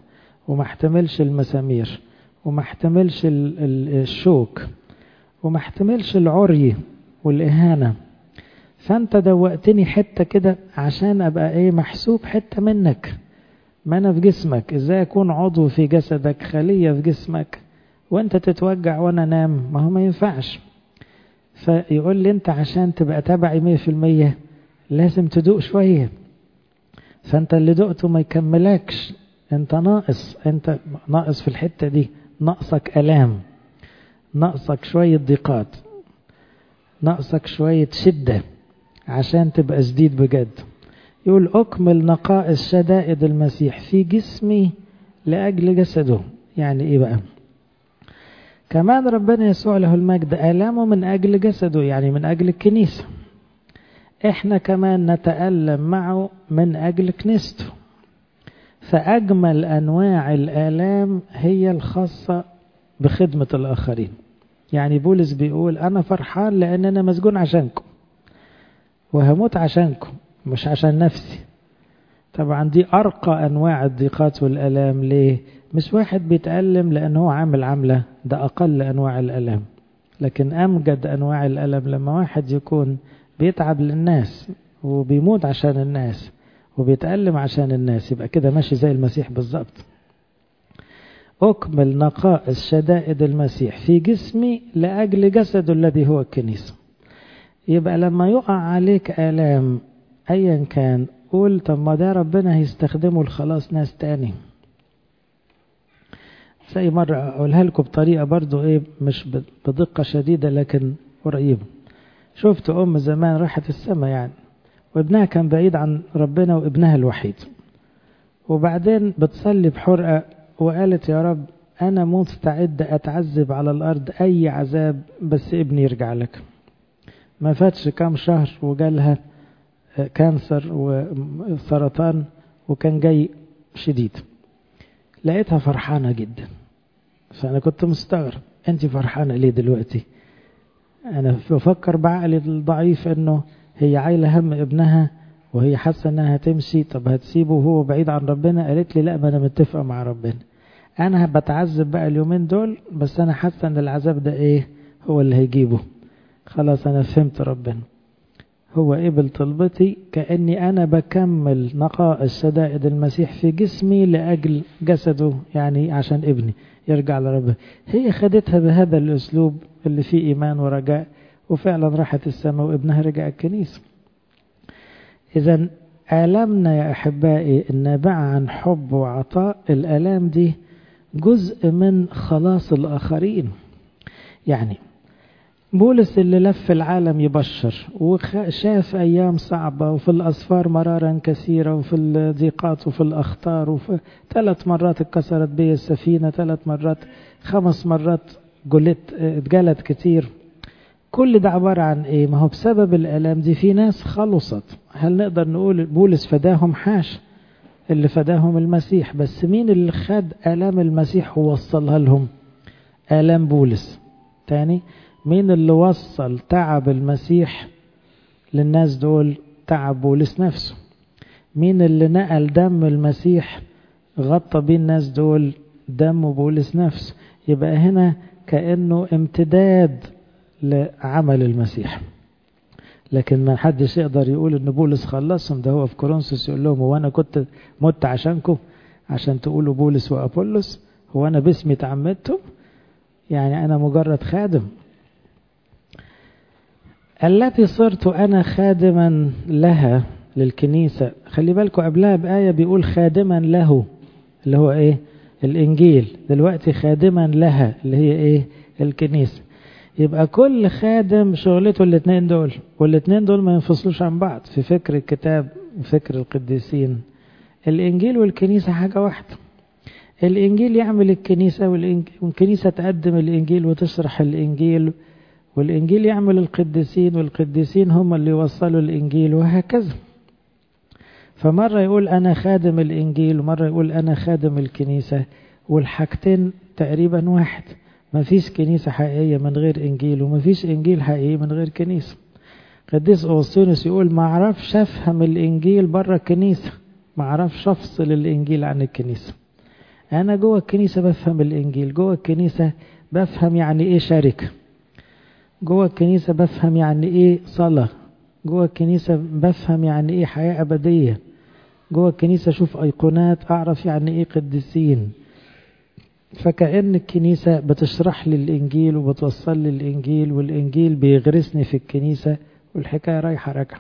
وما احتملش المسامير وما احتملش الشوك وما احتملش العري والإهانة فأنت دوقتني حتة كده عشان أبقى إيه محسوب حتة منك ما أنا في جسمك إزاي أكون عضو في جسدك خلية في جسمك وأنت تتوجع وأنا نام ما هو ما ينفعش فيقول لي أنت عشان تبقى تبعي مية في المية لازم تدوق شوية فأنت اللي دقته ما يكملكش أنت ناقص أنت ناقص في الحتة دي ناقصك ألام ناقصك شوية ضيقات ناقصك شوية شدة عشان تبقى جديد بجد يقول أكمل نقائص شدائد المسيح في جسمي لأجل جسده يعني إيه بقى كمان ربنا يسوع له المجد آلامه من أجل جسده يعني من أجل الكنيسة إحنا كمان نتألم معه من أجل كنيسته فأجمل أنواع الآلام هي الخاصة بخدمة الآخرين يعني بولس بيقول أنا فرحان لأن أنا مسجون عشانكم وهموت عشانكم مش عشان نفسي طبعا دي أرقى أنواع الضيقات والألام ليه مش واحد بيتألم لأن هو عامل عملة ده أقل أنواع الألم لكن أمجد أنواع الألم لما واحد يكون بيتعب للناس وبيموت عشان الناس وبيتألم عشان الناس يبقى كده ماشي زي المسيح بالظبط أكمل نقائص شدائد المسيح في جسمي لأجل جسده الذي هو الكنيسة يبقى لما يقع عليك آلام أيا كان قول طب ما ده ربنا هيستخدمه لخلاص ناس تاني زي مرة أقولها لكم بطريقة برضو إيه مش بدقة شديدة لكن قريبة شفت أم زمان راحت السماء يعني وابنها كان بعيد عن ربنا وابنها الوحيد وبعدين بتصلي بحرقة وقالت يا رب أنا مستعد أتعذب على الأرض أي عذاب بس ابني يرجع لك ما فاتش كام شهر وجالها كانسر وسرطان وكان جاي شديد لقيتها فرحانة جدا فأنا كنت مستغرب أنت فرحانة ليه دلوقتي أنا بفكر بعقلي الضعيف أنه هي عايلة هم ابنها وهي حاسة أنها هتمشي طب هتسيبه وهو بعيد عن ربنا قالت لي لا ما أنا متفقة مع ربنا أنا بتعذب بقى اليومين دول بس أنا حاسة أن العذاب ده إيه هو اللي هيجيبه خلاص أنا فهمت ربنا هو قبل طلبتي كأني أنا بكمل نقائص شدائد المسيح في جسمي لأجل جسده يعني عشان ابني يرجع لربه هي خدتها بهذا الأسلوب اللي فيه إيمان ورجاء وفعلا راحت السماء وابنها رجع الكنيسة إذا آلامنا يا أحبائي النابعة عن حب وعطاء الآلام دي جزء من خلاص الآخرين يعني بولس اللي لف العالم يبشر وشاف أيام صعبة وفي الأسفار مرارا كثيرة وفي الضيقات وفي الأخطار وفي ثلاث مرات اتكسرت بي السفينة ثلاث مرات خمس مرات جلت اتجلت كتير كل ده عبارة عن ايه ما هو بسبب الآلام دي في ناس خلصت هل نقدر نقول بولس فداهم حاش اللي فداهم المسيح بس مين اللي خد آلام المسيح ووصلها لهم آلام بولس تاني مين اللي وصل تعب المسيح للناس دول تعب بولس نفسه مين اللي نقل دم المسيح غطى بيه الناس دول دم بولس نفسه يبقى هنا كأنه امتداد لعمل المسيح لكن ما حدش يقدر يقول ان بولس خلصهم ده هو في كورنثوس يقول لهم هو انا كنت مت عشانكم عشان تقولوا بولس وابولس هو انا باسمي تعمدتم يعني انا مجرد خادم التي صرت أنا خادما لها للكنيسة خلي بالكم قبلها بآية بيقول خادما له اللي هو إيه الإنجيل دلوقتي خادما لها اللي هي إيه الكنيسة يبقى كل خادم شغلته الاثنين دول والاثنين دول ما ينفصلوش عن بعض في فكر الكتاب وفكر القديسين الإنجيل والكنيسة حاجة واحدة الإنجيل يعمل الكنيسة والكنيسة تقدم الإنجيل وتشرح الإنجيل والإنجيل يعمل القديسين والقديسين هم اللي يوصلوا الإنجيل وهكذا فمرة يقول أنا خادم الإنجيل ومرة يقول أنا خادم الكنيسة والحاجتين تقريبا واحد ما فيش كنيسة حقيقية من غير إنجيل وما فيش إنجيل حقيقي من غير كنيسة قديس أوسطينوس يقول ما أعرفش أفهم الإنجيل بره الكنيسة ما أعرفش أفصل الإنجيل عن الكنيسة أنا جوه الكنيسة بفهم الإنجيل جوه الكنيسة بفهم يعني إيه شركة جوه الكنيسة بفهم يعني إيه صلاة جوه الكنيسة بفهم يعني إيه حياة أبدية جوه الكنيسة أشوف أيقونات أعرف يعني إيه قديسين فكأن الكنيسة بتشرح لي الإنجيل وبتوصل لي الإنجيل والإنجيل بيغرسني في الكنيسة والحكاية رايحة راجعة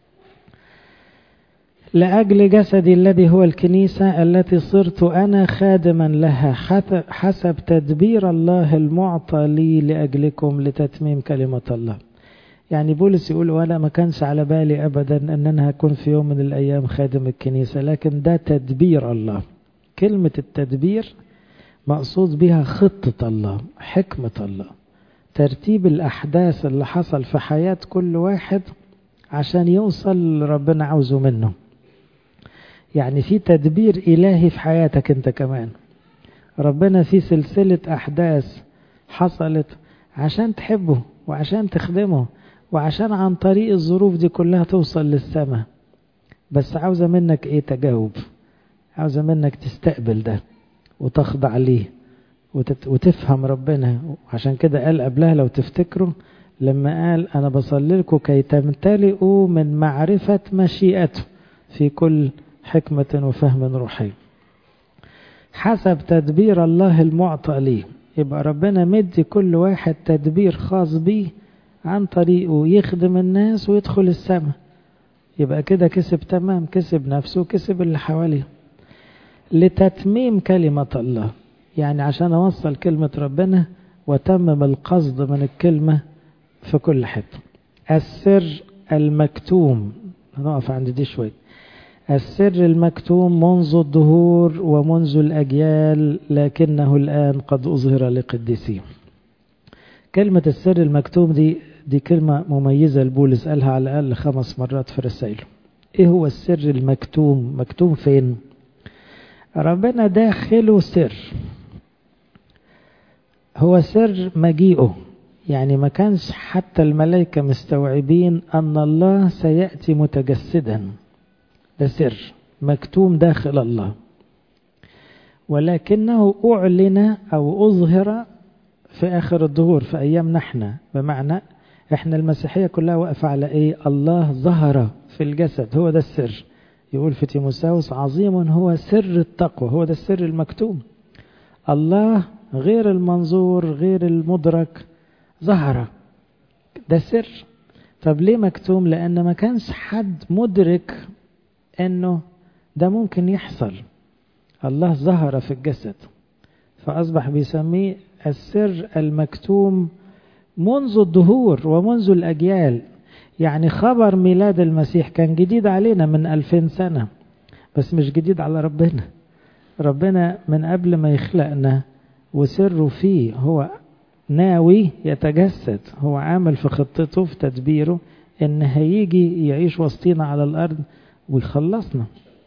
لأجل جسدي الذي هو الكنيسة التي صرت أنا خادما لها حسب تدبير الله المعطى لي لأجلكم لتتميم كلمة الله يعني بولس يقول وأنا ما كانش على بالي أبدا أن أنا هكون في يوم من الأيام خادم الكنيسة لكن ده تدبير الله كلمة التدبير مقصود بها خطة الله حكمة الله ترتيب الأحداث اللي حصل في حياة كل واحد عشان يوصل ربنا عاوزه منه يعني في تدبير إلهي في حياتك أنت كمان ربنا في سلسلة أحداث حصلت عشان تحبه وعشان تخدمه وعشان عن طريق الظروف دي كلها توصل للسماء بس عاوزة منك ايه تجاوب عاوزة منك تستقبل ده وتخضع ليه وتت... وتفهم ربنا عشان كده قال قبلها لو تفتكروا لما قال أنا بصلي لكم كي تمتلئوا من معرفة مشيئته في كل حكمة وفهم روحي حسب تدبير الله المعطى ليه يبقى ربنا مدي كل واحد تدبير خاص بيه عن طريقه يخدم الناس ويدخل السماء يبقى كده كسب تمام كسب نفسه وكسب اللي حواليه لتتميم كلمة الله يعني عشان أوصل كلمة ربنا وتمم القصد من الكلمة في كل حتة السر المكتوم هنقف عند دي شوية السر المكتوم منذ الدهور ومنذ الأجيال لكنه الآن قد أظهر لقديسيه كلمة السر المكتوم دي دي كلمة مميزة لبولس قالها على الأقل خمس مرات في رسائله إيه هو السر المكتوم مكتوم فين ربنا داخله سر هو سر مجيئه يعني ما كانش حتى الملائكة مستوعبين أن الله سيأتي متجسدا ده سر مكتوم داخل الله ولكنه أعلن أو أظهر في آخر الظهور في أيامنا احنا بمعنى احنا المسيحية كلها واقفة على ايه الله ظهر في الجسد هو ده السر يقول في تيموساوس عظيم هو سر التقوى هو ده السر المكتوم الله غير المنظور غير المدرك ظهر ده سر طب ليه مكتوم لأن ما كانش حد مدرك انه ده ممكن يحصل الله ظهر في الجسد فأصبح بيسميه السر المكتوم منذ الدهور ومنذ الأجيال يعني خبر ميلاد المسيح كان جديد علينا من ألفين سنة بس مش جديد على ربنا ربنا من قبل ما يخلقنا وسره فيه هو ناوي يتجسد هو عامل في خطته في تدبيره ان هيجي يعيش وسطينا على الارض ويخلصنا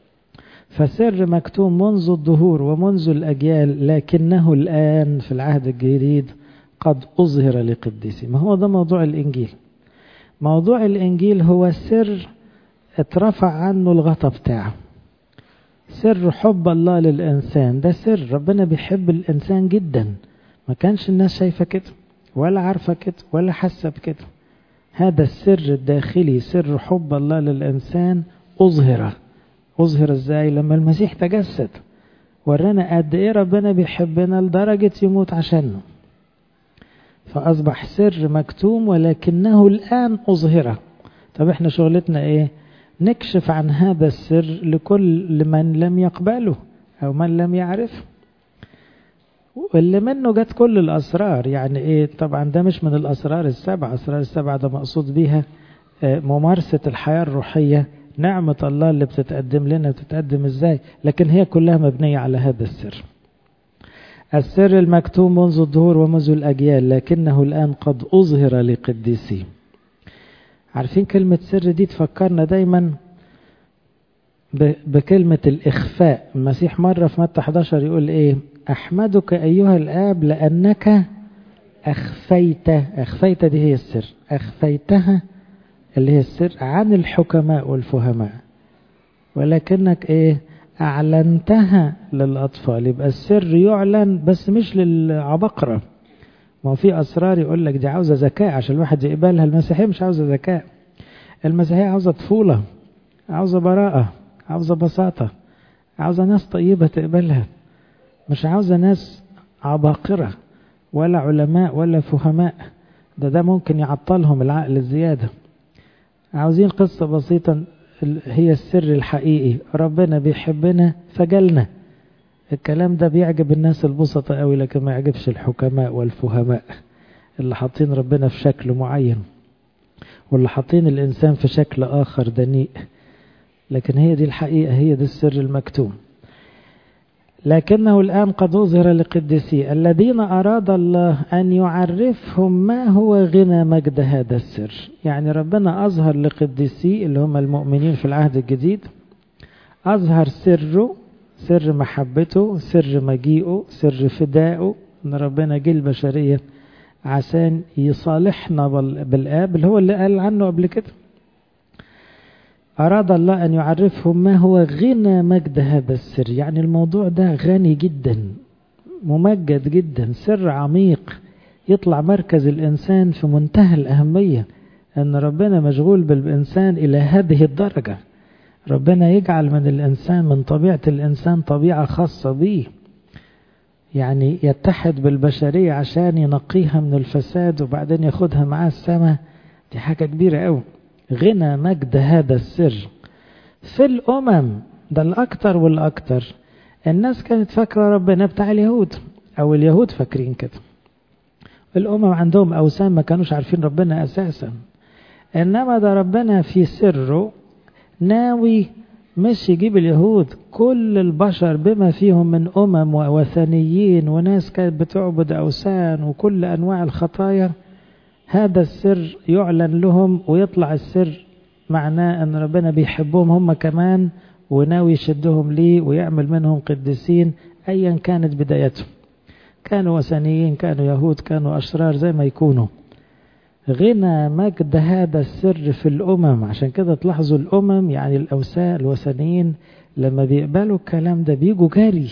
فسر مكتوم منذ الظهور ومنذ الأجيال لكنه الآن في العهد الجديد قد أظهر لقديسي ما هو ده موضوع الإنجيل موضوع الإنجيل هو سر اترفع عنه الغطا بتاعه سر حب الله للإنسان ده سر ربنا بيحب الإنسان جدا ما كانش الناس شايفة كده ولا عارفة كده ولا حاسة بكده هذا السر الداخلي سر حب الله للإنسان أظهر أظهر إزاي لما المسيح تجسد ورانا قد إيه ربنا بيحبنا لدرجة يموت عشانه فأصبح سر مكتوم ولكنه الآن أظهره طب إحنا شغلتنا إيه نكشف عن هذا السر لكل من لم يقبله أو من لم يعرفه واللي منه جت كل الأسرار يعني إيه طبعا ده مش من الأسرار السبعة أسرار السبعة ده مقصود بيها ممارسة الحياة الروحية نعمة الله اللي بتتقدم لنا بتتقدم ازاي لكن هي كلها مبنية على هذا السر السر المكتوم منذ الظهور ومنذ الأجيال لكنه الآن قد أظهر لقديسي عارفين كلمة سر دي تفكرنا دايما بكلمة الإخفاء المسيح مرة في متى 11 يقول إيه أحمدك أيها الآب لأنك أخفيت أخفيت دي هي السر أخفيتها اللي هي السر عن الحكماء والفهماء ولكنك ايه أعلنتها للأطفال يبقى السر يعلن بس مش للعبقرة ما هو في أسرار يقول لك دي عاوزة ذكاء عشان الواحد يقبلها المسيحية مش عاوزة ذكاء المسيحية عاوزة طفولة عاوزة براءة عاوزة بساطة عاوزة ناس طيبة تقبلها مش عاوزة ناس عباقرة ولا علماء ولا فهماء ده ده ممكن يعطلهم العقل الزيادة عاوزين قصة بسيطة هي السر الحقيقي ربنا بيحبنا فجلنا الكلام ده بيعجب الناس البسطة قوي لكن ما يعجبش الحكماء والفهماء اللي حاطين ربنا في شكل معين واللي حاطين الإنسان في شكل آخر دنيء لكن هي دي الحقيقة هي دي السر المكتوم لكنه الآن قد أظهر لقدسي الذين أراد الله أن يعرفهم ما هو غنى مجد هذا السر يعني ربنا أظهر لقدسي اللي هم المؤمنين في العهد الجديد أظهر سره سر محبته سر مجيئه سر فدائه أن ربنا جه البشرية عشان يصالحنا بالآب اللي هو اللي قال عنه قبل كده أراد الله أن يعرفهم ما هو غنى مجد هذا السر يعني الموضوع ده غني جدا ممجد جدا سر عميق يطلع مركز الإنسان في منتهى الأهمية أن ربنا مشغول بالإنسان إلى هذه الدرجة ربنا يجعل من الإنسان من طبيعة الإنسان طبيعة خاصة به يعني يتحد بالبشرية عشان ينقيها من الفساد وبعدين ياخدها معاه السماء دي حاجة كبيرة قوي غنى مجد هذا السر في الأمم ده الأكتر والأكتر الناس كانت فاكرة ربنا بتاع اليهود أو اليهود فاكرين كده الأمم عندهم أوثان ما كانوش عارفين ربنا أساسا إنما ده ربنا في سره ناوي مش يجيب اليهود كل البشر بما فيهم من أمم ووثنيين وناس كانت بتعبد أوثان وكل أنواع الخطايا هذا السر يعلن لهم ويطلع السر معناه أن ربنا بيحبهم هم كمان وناوي يشدهم ليه ويعمل منهم قديسين أيا كانت بدايتهم كانوا وثنيين كانوا يهود كانوا أشرار زي ما يكونوا غنى مجد هذا السر في الأمم عشان كده تلاحظوا الأمم يعني الأوساء الوثنيين لما بيقبلوا الكلام ده بيجوا جاري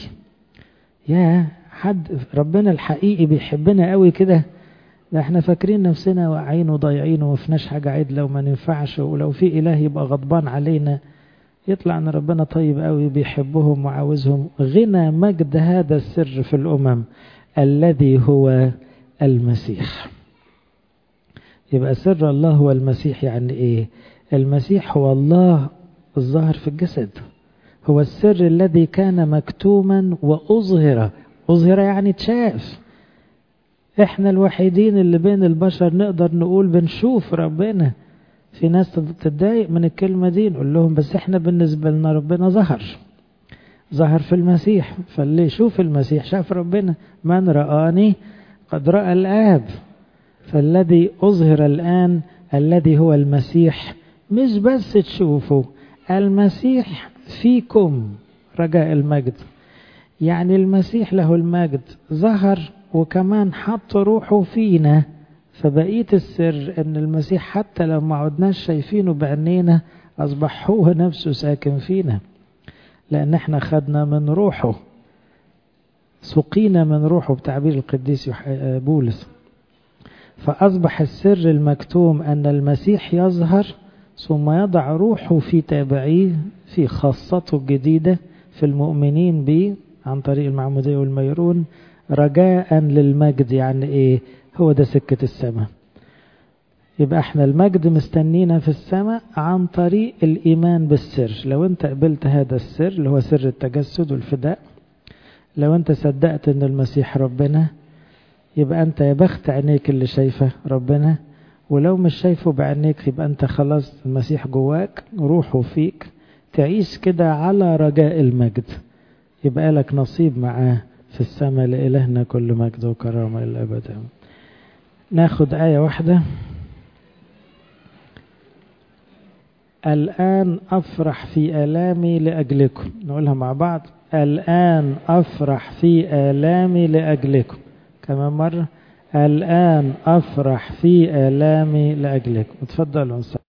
يا حد ربنا الحقيقي بيحبنا قوي كده ده احنا فاكرين نفسنا واقعين وضايعين وما فيناش حاجة عدلة وما ننفعش ولو في إله يبقى غضبان علينا يطلع ان ربنا طيب قوي بيحبهم وعاوزهم غنى مجد هذا السر في الأمم الذي هو المسيح يبقى سر الله هو المسيح يعني ايه المسيح هو الله الظاهر في الجسد هو السر الذي كان مكتوما وأظهر أظهر يعني تشاف احنا الوحيدين اللي بين البشر نقدر نقول بنشوف ربنا في ناس تتضايق من الكلمة دي نقول لهم بس احنا بالنسبة لنا ربنا ظهر ظهر في المسيح فاللي يشوف المسيح شاف ربنا من رآني قد رأى الآب فالذي أظهر الآن الذي هو المسيح مش بس تشوفوا المسيح فيكم رجاء المجد يعني المسيح له المجد ظهر وكمان حط روحه فينا فبقية السر ان المسيح حتى لو ما عدناش شايفينه بعينينا اصبح هو نفسه ساكن فينا لان احنا خدنا من روحه سقينا من روحه بتعبير القديس بولس فأصبح السر المكتوم أن المسيح يظهر ثم يضع روحه في تابعيه في خاصته الجديدة في المؤمنين به عن طريق المعمودية والميرون رجاء للمجد يعني ايه هو ده سكة السماء يبقى احنا المجد مستنينا في السماء عن طريق الإيمان بالسر لو انت قبلت هذا السر اللي هو سر التجسد والفداء لو انت صدقت ان المسيح ربنا يبقى انت يا بخت عينيك اللي شايفه ربنا ولو مش شايفه بعينيك يبقى انت خلاص المسيح جواك روحه فيك تعيش كده على رجاء المجد يبقى لك نصيب معاه في السماء لإلهنا كل مجد وكرامة إلى الأبد ناخد آية واحدة الآن أفرح في آلامي لأجلكم نقولها مع بعض الآن أفرح في آلامي لأجلكم كمان مرة الآن أفرح في آلامي لأجلكم اتفضلوا